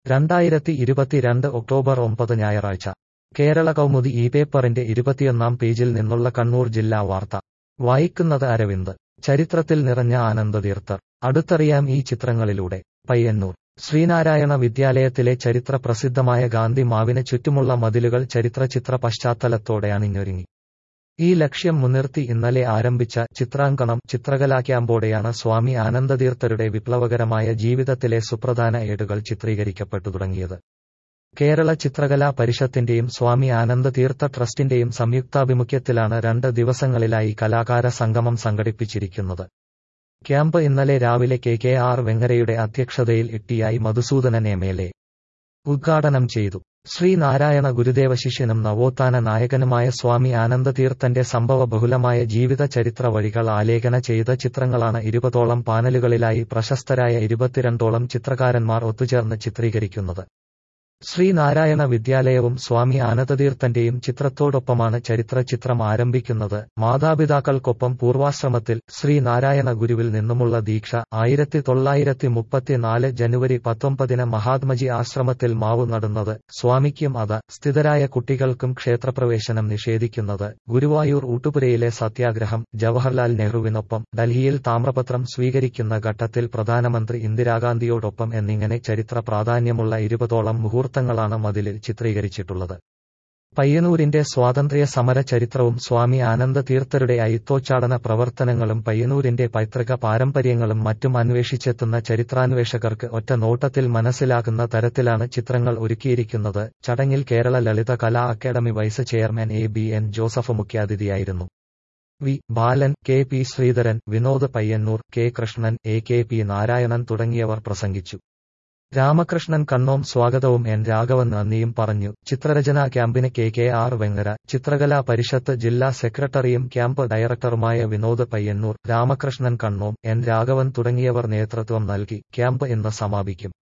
രണ്ടായിരത്തി ഇരുപത്തിരണ്ട് ഒക്ടോബർ ഒമ്പത് ഞായറാഴ്ച കേരള കൗമുദി ഈ പേപ്പറിന്റെ ഇരുപത്തിയൊന്നാം പേജിൽ നിന്നുള്ള കണ്ണൂർ ജില്ലാ വാർത്ത വായിക്കുന്നത് അരവിന്ദ് ചരിത്രത്തിൽ നിറഞ്ഞ ആനന്ദതീർത്ഥർ അടുത്തറിയാം ഈ ചിത്രങ്ങളിലൂടെ പയ്യന്നൂർ ശ്രീനാരായണ വിദ്യാലയത്തിലെ ചരിത്ര പ്രസിദ്ധമായ ഗാന്ധി മാവിന് ചുറ്റുമുള്ള മതിലുകൾ ചരിത്ര ചിത്ര പശ്ചാത്തലത്തോടെ അണിഞ്ഞൊരുങ്ങി ഈ ലക്ഷ്യം മുൻനിർത്തി ഇന്നലെ ആരംഭിച്ച ചിത്രാങ്കണം ചിത്രകലാ ക്യാമ്പോടെയാണ് സ്വാമി ആനന്ദതീർത്ഥരുടെ വിപ്ലവകരമായ ജീവിതത്തിലെ സുപ്രധാന ഏടുകൾ ചിത്രീകരിക്കപ്പെട്ടു തുടങ്ങിയത് കേരള ചിത്രകലാ പരിഷത്തിന്റെയും സ്വാമി ആനന്ദതീർത്ഥ ട്രസ്റ്റിന്റെയും സംയുക്താഭിമുഖ്യത്തിലാണ് രണ്ട് ദിവസങ്ങളിലായി കലാകാര സംഗമം സംഘടിപ്പിച്ചിരിക്കുന്നത് ക്യാമ്പ് ഇന്നലെ രാവിലെ കെ കെ ആർ വെങ്ങരയുടെ അധ്യക്ഷതയിൽ ഇട്ടിയായി മധുസൂദനൻ എം എൽ എ ഉദ്ഘാടനം ചെയ്തു ശ്രീനാരായണ ഗുരുദേവ ശിഷ്യനും നവോത്ഥാന നായകനുമായ സ്വാമി ആനന്ദതീർത്ഥന്റെ സംഭവ ബഹുലമായ ജീവിത ചരിത്ര വഴികൾ ആലേഖന ചെയ്ത ചിത്രങ്ങളാണ് ഇരുപതോളം പാനലുകളിലായി പ്രശസ്തരായ ഇരുപത്തിരണ്ടോളം ചിത്രകാരന്മാർ ഒത്തുചേർന്ന് ചിത്രീകരിക്കുന്നത് ശ്രീനാരായണ വിദ്യാലയവും സ്വാമി ആനന്ദതീർത്ഥന്റെയും ചിത്രത്തോടൊപ്പമാണ് ചരിത്ര ചിത്രം ആരംഭിക്കുന്നത് മാതാപിതാക്കൾക്കൊപ്പം പൂർവാശ്രമത്തിൽ ശ്രീനാരായണ ഗുരുവിൽ നിന്നുമുള്ള ദീക്ഷ ആയിരത്തി തൊള്ളായിരത്തി മുപ്പത്തിനാല് ജനുവരി പത്തൊമ്പതിന് മഹാത്മജി ആശ്രമത്തിൽ മാവ് നടുന്നത് സ്വാമിക്കും അത സ്ഥിതരായ കുട്ടികൾക്കും ക്ഷേത്രപ്രവേശനം നിഷേധിക്കുന്നത് ഗുരുവായൂർ ഊട്ടുപുരയിലെ സത്യാഗ്രഹം ജവഹർലാൽ നെഹ്റുവിനൊപ്പം ഡൽഹിയിൽ താമ്രപത്രം സ്വീകരിക്കുന്ന ഘട്ടത്തിൽ പ്രധാനമന്ത്രി ഇന്ദിരാഗാന്ധിയോടൊപ്പം എന്നിങ്ങനെ ചരിത്ര പ്രാധാന്യമുള്ള ഇരുപതോളം മുഹൂർത്ത മുഹൂർത്തങ്ങളാണ് മതിലിൽ ചിത്രീകരിച്ചിട്ടുള്ളത് പയ്യന്നൂരിന്റെ സ്വാതന്ത്ര്യ സമര ചരിത്രവും സ്വാമി ആനന്ദ തീർത്ഥരുടെ അയിത്തോച്ചാടന പ്രവർത്തനങ്ങളും പയ്യന്നൂരിന്റെ പൈതൃക പാരമ്പര്യങ്ങളും മറ്റും അന്വേഷിച്ചെത്തുന്ന ചരിത്രാന്വേഷകർക്ക് ഒറ്റ നോട്ടത്തിൽ മനസ്സിലാകുന്ന തരത്തിലാണ് ചിത്രങ്ങൾ ഒരുക്കിയിരിക്കുന്നത് ചടങ്ങിൽ Kerala Lalitha Kala academy vice chairman A B N Joseph മുഖ്യാതിഥിയായിരുന്നു V Balan K P Sreedharan Vinod Payyanur K Krishnan A K P Narayanan തുടങ്ങിയവർ പ്രസംഗിച്ചു രാമകൃഷ്ണൻ കണ്ണോം സ്വാഗതവും എൻ രാഘവൻ നന്ദിയും പറഞ്ഞു ചിത്രരചനാ ക്യാമ്പിന് K K R Vengara Chithrakala Parishath ജില്ലാ സെക്രട്ടറിയും ക്യാമ്പ് ഡയറക്ടറുമായ വിനോദ് പയ്യന്നൂർ രാമകൃഷ്ണൻ കണ്ണോം എൻ രാഘവൻ തുടങ്ങിയവർ നേതൃത്വം നൽകി ക്യാമ്പ് ഇന്ന് സമാപിക്കും